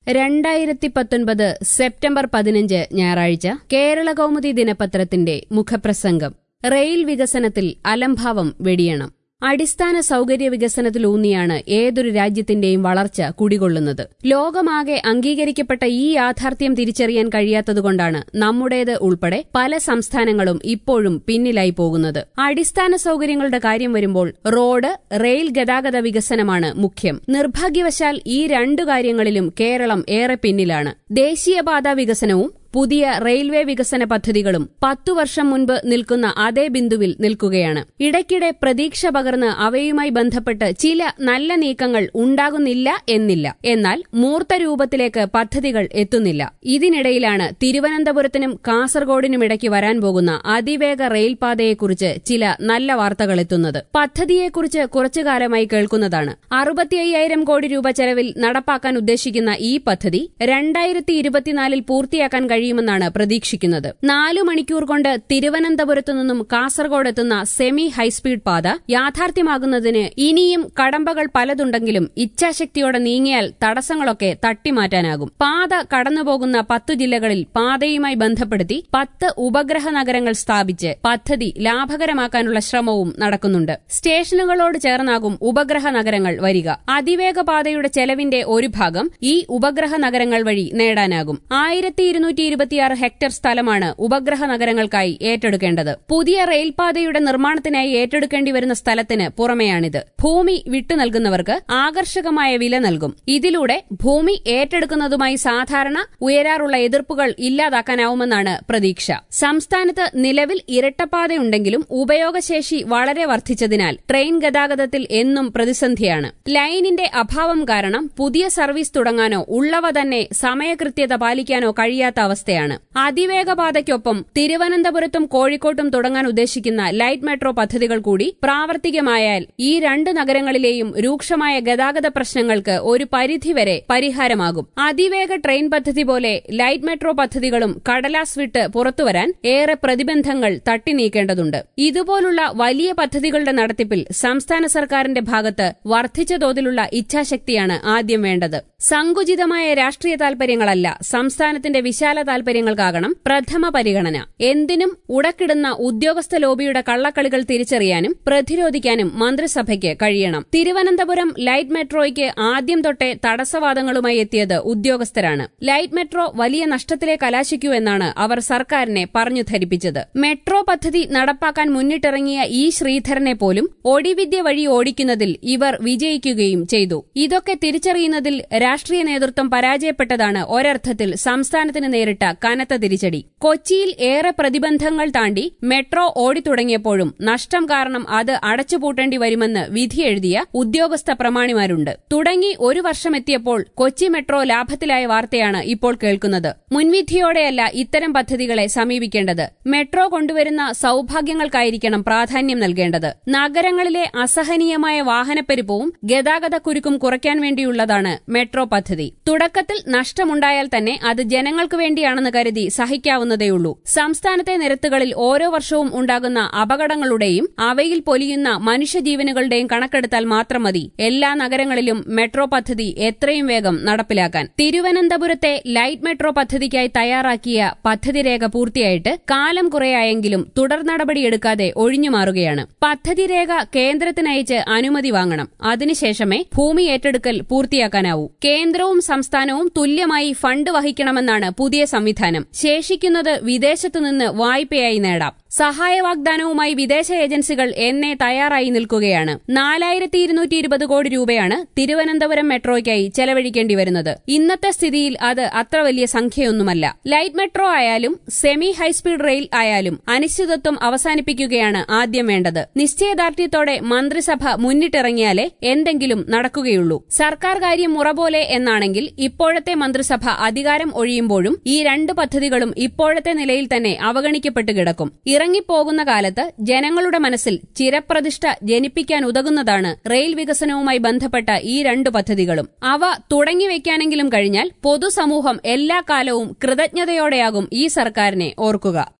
രണ്ടായിരത്തി പത്തൊൻപത് സെപ്റ്റംബർ പതിനഞ്ച് ഞായറാഴ്ച കേരള കൗമുദി ദിനപത്രത്തിന്റെ മുഖപ്രസംഗം റെയിൽ വികസനത്തിൽ അലംഭാവം വെടിയണം അടിസ്ഥാന സൗകര്യ വികസനത്തിലൂന്നിയാണ് ഏതൊരു രാജ്യത്തിന്റെയും വളർച്ച കുടികൊള്ളുന്നത് ലോകമാകെ അംഗീകരിക്കപ്പെട്ട ഈ യാഥാർത്ഥ്യം തിരിച്ചറിയാൻ കഴിയാത്തതുകൊണ്ടാണ് നമ്മുടേത് ഉൾപ്പെടെ പല സംസ്ഥാനങ്ങളും ഇപ്പോഴും പിന്നിലായി പോകുന്നത് അടിസ്ഥാന സൗകര്യങ്ങളുടെ കാര്യം വരുമ്പോൾ റോഡ് റെയിൽ ഗതാഗത വികസനമാണ് മുഖ്യം നിർഭാഗ്യവശാൽ ഈ രണ്ടു കാര്യങ്ങളിലും കേരളം ഏറെ പിന്നിലാണ് ദേശീയപാത വികസനവും പുതിയ റെയിൽവേ വികസന പദ്ധതികളും പത്തു വർഷം മുൻപ് നിൽക്കുന്ന അതേ ബിന്ദുവിൽ നിൽക്കുകയാണ് ഇടയ്ക്കിടെ പ്രതീക്ഷ പകർന്ന് അവയുമായി ബന്ധപ്പെട്ട് ചില നല്ല നീക്കങ്ങൾ ഉണ്ടാകുന്നില്ല എന്നില്ല എന്നാൽ മൂർത്ത രൂപത്തിലേക്ക് പദ്ധതികൾ എത്തുന്നില്ല ഇതിനിടയിലാണ് തിരുവനന്തപുരത്തിനും കാസർഗോഡിനും ഇടയ്ക്ക് വരാൻ പോകുന്ന അതിവേഗ റെയിൽപാതയെക്കുറിച്ച് ചില നല്ല വാർത്തകൾ എത്തുന്നത് പദ്ധതിയെക്കുറിച്ച് കുറച്ചു കാലമായി കേൾക്കുന്നതാണ് അറുപത്തി അയ്യായിരം കോടി രൂപ ചെലവിൽ നടപ്പാക്കാൻ ഉദ്ദേശിക്കുന്ന ഈ പദ്ധതി രണ്ടായിരത്തി ഇരുപത്തിനാലിൽ പൂർത്തിയാക്കാൻ കഴിയുമെന്നാണ് പ്രതീക്ഷിക്കുന്നത് നാലു മണിക്കൂർ കൊണ്ട് തിരുവനന്തപുരത്തു നിന്നും കാസർഗോഡ് എത്തുന്ന സെമി ഹൈസ്പീഡ് പാത യാഥാർത്ഥ്യമാകുന്നതിന് ഇനിയും കടമ്പകൾ പലതുണ്ടെങ്കിലും ഇച്ഛാശക്തിയോടെ നീങ്ങിയാൽ തടസ്സങ്ങളൊക്കെ തട്ടിമാറ്റാനാകും പാത കടന്നുപോകുന്ന പത്തു ജില്ലകളിൽ പാതയുമായി ബന്ധപ്പെടുത്തി പത്ത് ഉപഗ്രഹ നഗരങ്ങൾ സ്ഥാപിച്ച് പദ്ധതി ലാഭകരമാക്കാനുള്ള ശ്രമവും നടക്കുന്നുണ്ട് സ്റ്റേഷനുകളോട് ചേർന്നാകും ഉപഗ്രഹ നഗരങ്ങൾ വരിക അതിവേഗ പാതയുടെ ചെലവിന്റെ ഒരു ഭാഗം ഈ ഉപഗ്രഹ നഗരങ്ങൾ വഴി നേടാനാകും ആയിരത്തി ഇരുന്നൂറ്റി ഇരുപത്തിയാറ് ഹെക്ടർ സ്ഥലമാണ് ഉപഗ്രഹ നഗരങ്ങൾക്കായി ഏറ്റെടുക്കേണ്ടത് പുതിയ റെയിൽപാതയുടെ നിർമ്മാണത്തിനായി ഏറ്റെടുക്കേണ്ടി വരുന്ന സ്ഥലത്തിന് പുറമെയാണിത് ഭൂമി വിട്ടു നൽകുന്നവർക്ക് ആകർഷകമായ വില നൽകും ഇതിലൂടെ ഭൂമി ഏറ്റെടുക്കുന്നതുമായി സാധാരണ ഉയരാറുള്ള എതിർപ്പുകൾ ഇല്ലാതാക്കാനാവുമെന്നാണ് പ്രതീക്ഷ സംസ്ഥാനത്ത് നിലവിൽ ഇരട്ടപ്പാതയുണ്ടെങ്കിലും ഉപയോഗശേഷി വളരെ വർദ്ധിച്ചതിനാൽ ട്രെയിൻ ഗതാഗതത്തിൽ എന്നും പ്രതിസന്ധിയാണ് ലൈനിന്റെ അഭാവം കാരണം പുതിയ സർവീസ് തുടങ്ങാനോ ഉള്ളവ തന്നെ സമയകൃത്യത പാലിക്കാനോ കഴിയാത്ത അവസ്ഥയാണ് അതിവേഗ പാതയ്ക്കൊപ്പം തിരുവനന്തപുരത്തും കോഴിക്കോട്ടും തുടങ്ങാൻ ഉദ്ദേശിക്കുന്ന ലൈറ്റ് മെട്രോ പദ്ധതികൾ കൂടി പ്രാവർത്തികമായാൽ ഈ രണ്ട് നഗരങ്ങളിലെയും രൂക്ഷമായ ഗതാഗത പ്രശ്നങ്ങൾക്ക് ഒരു പരിധിവരെ പരിഹാരമാകും അതിവേഗ ട്രെയിൻ പദ്ധതി പോലെ ലൈറ്റ് മെട്രോ പദ്ധതികളും കടലാസ് വിട്ട് പുറത്തുവരാൻ ഏറെ പ്രതിബന്ധങ്ങൾ തട്ടിനീക്കേണ്ടതുണ്ട് ഇതുപോലുള്ള വലിയ പദ്ധതികളുടെ നടത്തിപ്പിൽ സംസ്ഥാന സർക്കാരിന്റെ ഭാഗത്ത് വർദ്ധിച്ച തോതിലുള്ള ഇച്ഛാശക്തിയാണ് ആദ്യം വേണ്ടത് സങ്കുചിതമായ രാഷ്ട്രീയ താൽപര്യങ്ങളല്ല സംസ്ഥാനത്തിന്റെ വിശാല താൽപര്യങ്ങൾക്കാകണം പ്രഥമ പരിഗണന എന്തിനും ഉടക്കിടുന്ന ഉദ്യോഗസ്ഥ ലോബിയുടെ കള്ളക്കളികൾ തിരിച്ചറിയാനും പ്രതിരോധിക്കാനും മന്ത്രിസഭയ്ക്ക് കഴിയണം തിരുവനന്തപുരം ലൈറ്റ് മെട്രോയ്ക്ക് ആദ്യം തൊട്ടേ തടസ്സവാദങ്ങളുമായി എത്തിയത് ഉദ്യോഗസ്ഥരാണ് ലൈറ്റ് മെട്രോ വലിയ നഷ്ടത്തിലേക്ക് കലാശിക്കൂ എന്നാണ് അവർ സർക്കാരിനെ പറഞ്ഞു ധരിപ്പിച്ചത് മെട്രോ പദ്ധതി നടപ്പാക്കാൻ മുന്നിട്ടിറങ്ങിയ ഇ ശ്രീധരനെ പോലും ഒടിവിദ്യ വഴി ഓടിക്കുന്നതിൽ ഇവർ വിജയിക്കുകയും ചെയ്തു ഇതൊക്കെ തിരിച്ചറിയുന്നതിൽ രാഷ്ട്രീയ നേതൃത്വം പരാജയപ്പെട്ടതാണ് ഒരർത്ഥത്തിൽ സംസ്ഥാനത്തിന് നേരിട്ട കനത്ത തിരിച്ചടി കൊച്ചിയിൽ ഏറെ പ്രതിബന്ധങ്ങൾ താണ്ടി മെട്രോ ഓടിത്തുടങ്ങിയപ്പോഴും നഷ്ടം കാരണം അത് അടച്ചുപൂട്ടേണ്ടി വരുമെന്ന് വിധിയെഴുതിയ ഉദ്യോഗസ്ഥ പ്രമാണിമാരുണ്ട് തുടങ്ങി ഒരു വർഷമെത്തിയപ്പോൾ കൊച്ചി മെട്രോ ലാഭത്തിലായ വാർത്തയാണ് ഇപ്പോൾ കേൾക്കുന്നത് മുൻവിധിയോടെയല്ല ഇത്തരം പദ്ധതികളെ സമീപിക്കേണ്ടത് മെട്രോ കൊണ്ടുവരുന്ന സൌഭാഗ്യങ്ങൾക്കായിരിക്കണം പ്രാധാന്യം നൽകേണ്ടത് നഗരങ്ങളിലെ അസഹനീയമായ വാഹനപ്പെരുപ്പവും ഗതാഗത കുരുക്കും കുറയ്ക്കാൻ വേണ്ടിയുള്ളതാണ് മെട്രോ പദ്ധതി തുടക്കത്തിൽ നഷ്ടമുണ്ടായാൽ തന്നെ അത് ജനങ്ങൾക്ക് വേണ്ടിയാണെന്ന് കരുതി സഹിക്കാവുന്നതേയുള്ളൂ സംസ്ഥാനത്തെ നിരത്തുകളിൽ ഓരോ വർഷവും ഉണ്ടാകുന്ന അപകടങ്ങളുടെയും അവയിൽ പൊലിയുന്ന മനുഷ്യജീവനുകളുടെയും കണക്കെടുത്താൽ മാത്രം മതി എല്ലാ നഗരങ്ങളിലും മെട്രോ പദ്ധതി എത്രയും വേഗം നടപ്പിലാക്കാൻ തിരുവനന്തപുരത്തെ ലൈറ്റ് മെട്രോ പദ്ധതിക്കായി തയ്യാറാക്കിയ പദ്ധതിരേഖ പൂർത്തിയായിട്ട് കാലം കുറയായെങ്കിലും തുടർ നടപടിയെടുക്കാതെ ഒഴിഞ്ഞുമാറുകയാണ് പദ്ധതിരേഖ കേന്ദ്രത്തിനയച്ച് അനുമതി വാങ്ങണം അതിനുശേഷമേ ഭൂമി ഏറ്റെടുക്കൽ പൂർത്തിയാക്കാനാവൂ കേന്ദ്രവും സംസ്ഥാനവും തുല്യമായി ഫണ്ട് വഹിക്കണമെന്നാണ് പുതിയ സംവിധാനം ശേഷിക്കുന്നത് വിദേശത്തുനിന്ന് വായ്പയായി നേടാം സഹായ വാഗ്ദാനവുമായി വിദേശ ഏജൻസികൾ എന്നേ തയ്യാറായി നിൽക്കുകയാണ് നാലായിരത്തി ഇരുന്നൂറ്റി ഇരുപത് കോടി രൂപയാണ് തിരുവനന്തപുരം മെട്രോയ്ക്കായി ചെലവഴിക്കേണ്ടി വരുന്നത് ഇന്നത്തെ സ്ഥിതിയിൽ അത് അത്ര വലിയ സംഖ്യയൊന്നുമല്ല ലൈറ്റ് മെട്രോ ആയാലും സെമി ഹൈസ്പീഡ് റെയിൽ ആയാലും അനിശ്ചിതത്വം അവസാനിപ്പിക്കുകയാണ് ആദ്യം വേണ്ടത് നിശ്ചയദാർഢ്യത്തോടെ മന്ത്രിസഭ മുന്നിട്ടിറങ്ങിയാലേ എന്തെങ്കിലും നടക്കുകയുള്ളൂ സർക്കാർ കാര്യം മുറ പോലെ എന്നാണെങ്കിൽ ഇപ്പോഴത്തെ മന്ത്രിസഭ അധികാരം ഒഴിയുമ്പോഴും ഈ രണ്ട് പദ്ധതികളും ഇപ്പോഴത്തെ നിലയിൽ തന്നെ അവഗണിക്കപ്പെട്ടു കിടക്കും ഇറങ്ങിപ്പോകുന്ന കാലത്ത് ജനങ്ങളുടെ മനസ്സിൽ ചിരപ്രതിഷ്ഠ ജനിപ്പിക്കാൻ ഉതകുന്നതാണ് റെയിൽ വികസനവുമായി ബന്ധപ്പെട്ട ഈ രണ്ടു പദ്ധതികളും അവ തുടങ്ങിവെക്കാനെങ്കിലും കഴിഞ്ഞാൽ പൊതുസമൂഹം എല്ലാ കാലവും കൃതജ്ഞതയോടെയാകും ഈ സർക്കാരിനെ ഓർക്കുക